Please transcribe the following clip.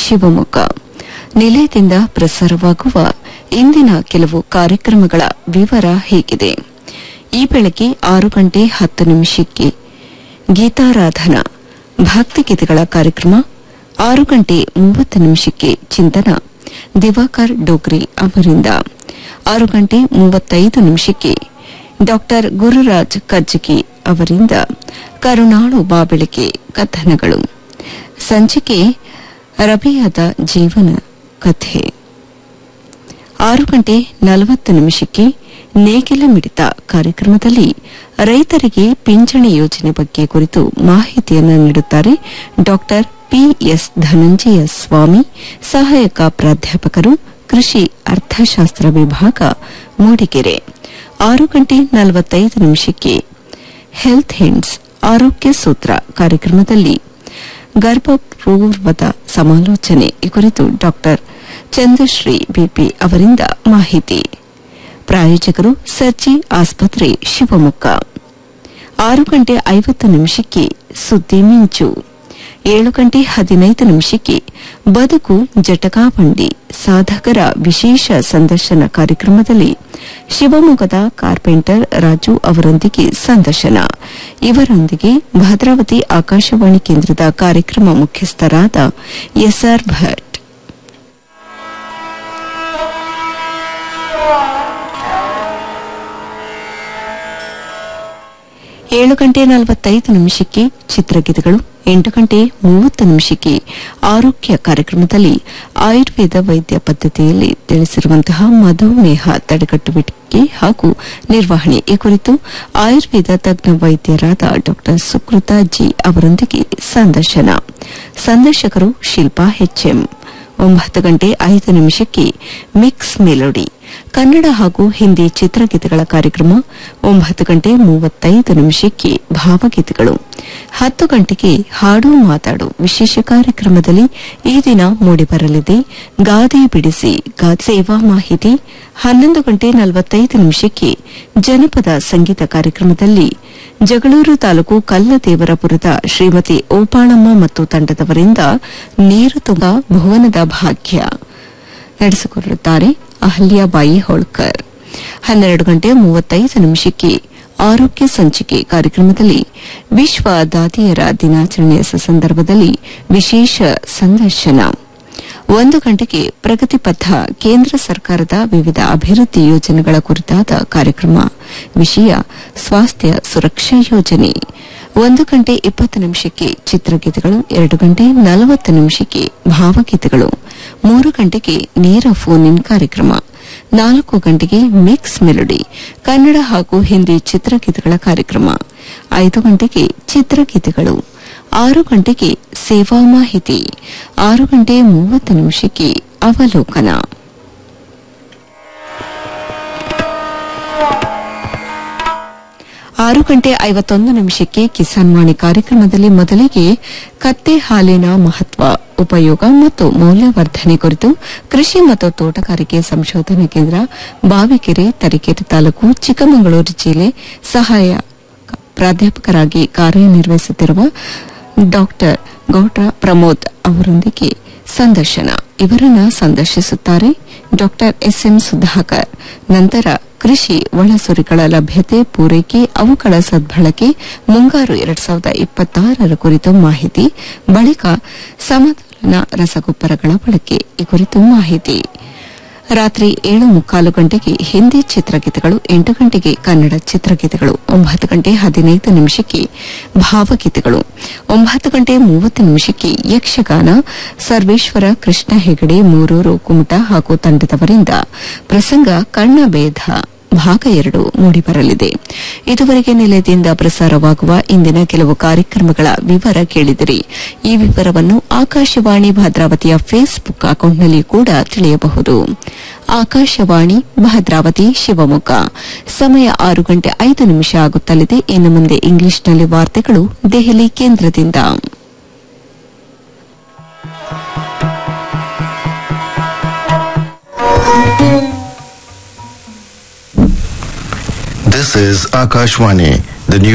ಶಿವಮೊಗ್ಗ ನಿಲಯದಿಂದ ಪ್ರಸಾರವಾಗುವ ಇಂದಿನ ಕೆಲವು ಕಾರ್ಯಕ್ರಮಗಳ ವಿವರ ಹೇಗಿದೆ ಈ ಬೆಳಗ್ಗೆ ಆರು ಗಂಟೆ ಹತ್ತು ನಿಮಿಷಕ್ಕೆ ಗೀತಾರಾಧನಾ ಭಕ್ತಿಗೀತೆಗಳ ಕಾರ್ಯಕ್ರಮ ಆರು ಗಂಟೆ ಮೂವತ್ತು ನಿಮಿಷಕ್ಕೆ ಚಿಂತನ ದಿವಾಕರ್ ಡೋಗ್ರಿ ಅವರಿಂದ ಆರು ಗಂಟೆ ಮೂವತ್ತೈದು ನಿಮಿಷಕ್ಕೆ ಡಾಕ್ಟರ್ ಗುರುರಾಜ್ ಕಜ್ಜಗಿ ಅವರಿಂದ ಕರುಣಾಳು ಬಾಬೆಳಕೆ ಕಥನಗಳು ಸಂಚಿಕೆ ರಬಿಯಾದ ಜೀವನ ಕಥೆ ಆರು ಗಂಟೆ ನಲವತ್ತು ನಿಮಿಷಕ್ಕೆ ನೇಗಿಲ ಮಿಡಿತ ಕಾರ್ಯಕ್ರಮದಲ್ಲಿ ರೈತರಿಗೆ ಪಿಂಚಣಿ ಯೋಜನೆ ಬಗ್ಗೆ ಕುರಿತು ಮಾಹಿತಿಯನ್ನು ನೀಡುತ್ತಾರೆ ಡಾಕ್ಟರ್ ಪಿಎಸ್ ಧನಂಜಯ ಸ್ವಾಮಿ ಸಹಾಯಕ ಪ್ರಾಧ್ಯಾಪಕರು ಕೃಷಿ ಅರ್ಥಶಾಸ್ತ್ರ ವಿಭಾಗ ಮೂಡಿಗೆರೆ ಆರು ಗಂಟೆ ನಲವತ್ತೈದು ನಿಮಿಷಕ್ಕೆ ಹೆಲ್ತ್ ಹಿಂಡ್ಸ್ ಆರೋಗ್ಯ ಸೂತ್ರ ಕಾರ್ಯಕ್ರಮದಲ್ಲಿ ಗರ್ಭಪೂರ್ವದ ಸಮಾಲೋಚನೆ ಈ ಕುರಿತು ಡಾಕ್ಟರ್ ಚಂದ್ರಶ್ರೀ ಬಿಪಿ ಅವರಿಂದ ಮಾಹಿತಿ ಪ್ರಾಯೋಜಕರು ಸರ್ಜಿ ಆಸ್ಪತ್ರೆ ಶಿವಮೊಗ್ಗ ಆರು ಗಂಟೆ ಐವತ್ತು ನಿಮಿಷಕ್ಕೆ ಸುದ್ದಿ ಮಿಂಚು ಏಳು ಗಂಟೆ ಹದಿನೈದು ನಿಮಿಷಕ್ಕೆ ಬದುಕು ಜಟಕಾಬಂಡಿ ಸಾಧಕರ ವಿಶೇಷ ಸಂದರ್ಶನ ಕಾರ್ಯಕ್ರಮದಲ್ಲಿ ಶಿವಮೊಗ್ಗದ ಕಾರ್ಪೆಂಟರ್ ರಾಜು ಅವರೊಂದಿಗೆ ಸಂದರ್ಶನ ಇವರೊಂದಿಗೆ ಭದ್ರಾವತಿ ಆಕಾಶವಾಣಿ ಕೇಂದ್ರದ ಕಾರ್ಯಕ್ರಮ ಮುಖ್ಯಸ್ಥರಾದ ಎಸ್ಆರ್ ಭಟ್ ಏಳು ಗಂಟೆ ನಲವತ್ತೈದು ನಿಮಿಷಕ್ಕೆ ಚಿತ್ರಗೀತೆಗಳು ಎಂಟು ಗಂಟೆ ಮೂವತ್ತು ನಿಮಿಷಕ್ಕೆ ಆರೋಗ್ಯ ಕಾರ್ಯಕ್ರಮದಲ್ಲಿ ಆಯುರ್ವೇದ ವೈದ್ಯ ಪದ್ದತಿಯಲ್ಲಿ ತಿಳಿಸಿರುವಂತಹ ಮಧುಮೇಹ ತಡೆಗಟ್ಟುವಿಕೆ ಹಾಗೂ ನಿರ್ವಹಣೆ ಈ ಕುರಿತು ಆಯುರ್ವೇದ ತಜ್ಞ ವೈದ್ಯರಾದ ಡಾ ಸುಕೃತ ಜಿ ಅವರೊಂದಿಗೆ ಸಂದರ್ಶನ ಸಂದರ್ಶಕರು ಶಿಲ್ಪಾ ಎಚ್ಎಂ ಒಂಬತ್ತು ಗಂಟೆ ಐದು ನಿಮಿಷಕ್ಕೆ ಮಿಕ್ಸ್ ಮೆಲೋಡಿ ಕನ್ನಡ ಹಾಗೂ ಹಿಂದಿ ಚಿತ್ರಗೀತೆಗಳ ಕಾರ್ಯಕ್ರಮ ಒಂಬತ್ತು ಗಂಟೆ ಮೂವತ್ತೈದು ನಿಮಿಷಕ್ಕೆ ಭಾವಗೀತೆಗಳು ಹತ್ತು ಗಂಟೆಗೆ ಹಾಡು ಮಾತಾಡು ವಿಶೇಷ ಕಾರ್ಯಕ್ರಮದಲ್ಲಿ ಈ ದಿನ ಮೂಡಿಬರಲಿದೆ ಗಾದೆ ಬಿಡಿಸಿ ಗಾದೆ ಸೇವಾ ಮಾಹಿತಿ ಹನ್ನೊಂದು ಗಂಟೆ ನಲವತ್ತೈದು ನಿಮಿಷಕ್ಕೆ ಜನಪದ ಸಂಗೀತ ಕಾರ್ಯಕ್ರಮದಲ್ಲಿ ಜಗಳೂರು ತಾಲೂಕು ಕಲ್ಲದೇವರಪುರದ ಶ್ರೀಮತಿ ಓಪಾಳಮ್ಮ ಮತ್ತು ತಂಡದವರಿಂದ ನೀರು ತುಂಬ ಭುವನದ ಭಾಗ್ಯ ನಡೆಸಿಕೊಡುತ್ತಾರೆ ಅಹಲ್ಯಾಬಾಯಿ ಹೋಳ್ಕರ್ ಹನ್ನೆರಡು ಗಂಟೆ ಮೂವತ್ತೈದು ನಿಮಿಷಕ್ಕೆ ಆರೋಗ್ಯ ಸಂಚಿಕೆ ಕಾರ್ಯಕ್ರಮದಲ್ಲಿ ವಿಶ್ವ ದಾದಿಯರ ದಿನಾಚರಣೆಯ ಸಂದರ್ಭದಲ್ಲಿ ವಿಶೇಷ ಸಂದರ್ಶನ ಒಂದು ಗಂಟೆಗೆ ಪ್ರಗತಿ ಪಥ ಕೇಂದ್ರ ಸರ್ಕಾರದ ವಿವಿಧ ಅಭಿವೃದ್ಧಿ ಯೋಜನೆಗಳ ಕುರಿತಾದ ಕಾರ್ಯಕ್ರಮ ವಿಷಯ ಸ್ವಾಸ್ಥ್ಯ ಸುರಕ್ಷಾ ಯೋಜನೆ ಒಂದು ಗಂಟೆ ಇಪ್ಪತ್ತು ನಿಮಿಷಕ್ಕೆ ಚಿತ್ರಗೀತೆಗಳು ಎರಡು ಗಂಟೆ ನಲವತ್ತು ನಿಮಿಷಕ್ಕೆ ಭಾವಗೀತೆಗಳು ಮೂರು ಗಂಟೆಗೆ ನೇರ ಫೋನ್ ಇನ್ ಕಾರ್ಯಕ್ರಮ ನಾಲ್ಕು ಗಂಟೆಗೆ ಮಿಕ್ಸ್ ಮೆಲೋಡಿ ಕನ್ನಡ ಹಾಗೂ ಹಿಂದಿ ಚಿತ್ರಗೀತೆಗಳ ಕಾರ್ಯಕ್ರಮ ಐದು ಗಂಟೆಗೆ ಚಿತ್ರಗೀತೆಗಳು ಆರು ಗಂಟೆಗೆ ಸೇವಾ ಮಾಹಿತಿ ಆರು ಗಂಟೆ ಮೂವತ್ತು ನಿಮಿಷಕ್ಕೆ ಅವಲೋಕನ ಆರು ಗಂಟೆ ಐವತ್ತೊಂದು ನಿಮಿಷಕ್ಕೆ ಕಿಸಾನ್ ವಾಣಿ ಕಾರ್ಯಕ್ರಮದಲ್ಲಿ ಮೊದಲಿಗೆ ಕತ್ತೆ ಹಾಲಿನ ಮಹತ್ವ ಉಪಯೋಗ ಮತ್ತು ಮೌಲ್ಯವರ್ಧನೆ ಕುರಿತು ಕೃಷಿ ಮತ್ತು ತೋಟಗಾರಿಕೆ ಸಂಶೋಧನಾ ಕೇಂದ್ರ ಬಾವಿಕೆರೆ ತರೀಕೆರೆ ತಾಲೂಕು ಚಿಕ್ಕಮಗಳೂರು ಜಿಲ್ಲೆ ಸಹಾಯ ಪ್ರಾಧ್ಯಾಪಕರಾಗಿ ಕಾರ್ಯನಿರ್ವಹಿಸುತ್ತಿರುವ ಡಾಕ್ಟರ್ ಗೌಡ್ರ ಪ್ರಮೋದ್ ಅವರೊಂದಿಗೆ ಸಂದರ್ಶನ ಇವರನ್ನ ಸಂದರ್ಶಿಸುತ್ತಾರೆ ಡಾಕ್ಟರ್ ಎಸ್ಎಂ ಸುಧಾಕರ್ ನಂತರ ಕೃಷಿ ಒಳಸುರಿಗಳ ಲಭ್ಯತೆ ಪೂರೈಕೆ ಅವುಗಳ ಸದ್ಬಳಕೆ ಮುಂಗಾರು ಎರಡ್ ಸಾವಿರದ ಇಪ್ಪತ್ತಾರರ ಕುರಿತು ಮಾಹಿತಿ ಬಳಿಕ ಸಮತೋಲನ ರಸಗೊಬ್ಬರಗಳ ಬಳಕೆ ಈ ಕುರಿತು ಮಾಹಿತಿ ರಾತ್ರಿ ಏಳು ಮುಕ್ಕಾಲು ಗಂಟೆಗೆ ಹಿಂದಿ ಚಿತ್ರಗೀತೆಗಳು ಎಂಟು ಗಂಟೆಗೆ ಕನ್ನಡ ಚಿತ್ರಗೀತೆಗಳು ಒಂಬತ್ತು ಗಂಟೆ ಹದಿನೈದು ನಿಮಿಷಕ್ಕೆ ಭಾವಗೀತೆಗಳು ಒಂಬತ್ತು ಗಂಟೆ ಮೂವತ್ತು ನಿಮಿಷಕ್ಕೆ ಯಕ್ಷಗಾನ ಸರ್ವೇಶ್ವರ ಕೃಷ್ಣ ಹೆಗಡೆ ಮೂರೂರು ಕುಮಟ ಹಾಗೂ ತಂಡದವರಿಂದ ಪ್ರಸಂಗ ಕಣ್ಣಭೇದ ಭಾಗ ಎರಡು ಮೂಡಿಬರಲಿದೆ ಇದುವರೆಗೆ ನಿಲಯದಿಂದ ಪ್ರಸಾರವಾಗುವ ಇಂದಿನ ಕೆಲವು ಕಾರ್ಯಕ್ರಮಗಳ ವಿವರ ಕೇಳಿದಿರಿ ಈ ವಿವರವನ್ನು ಆಕಾಶವಾಣಿ ಭದ್ರಾವತಿಯ ಫೇಸ್ಬುಕ್ ಅಕೌಂಟ್ನಲ್ಲಿ ಕೂಡ ತಿಳಿಯಬಹುದು ಆಕಾಶವಾಣಿ ಭದ್ರಾವತಿ ಶಿವಮೊಗ್ಗ ಸಮಯ ಆರು ಗಂಟೆ ಐದು ನಿಮಿಷ ಆಗುತ್ತಲಿದೆ ಇನ್ನು ಮುಂದೆ ಇಂಗ್ಲಿಷ್ನಲ್ಲಿ ವಾರ್ತೆಗಳು ದೆಹಲಿ ಕೇಂದ್ರದಿಂದ This is Akashwani, the news.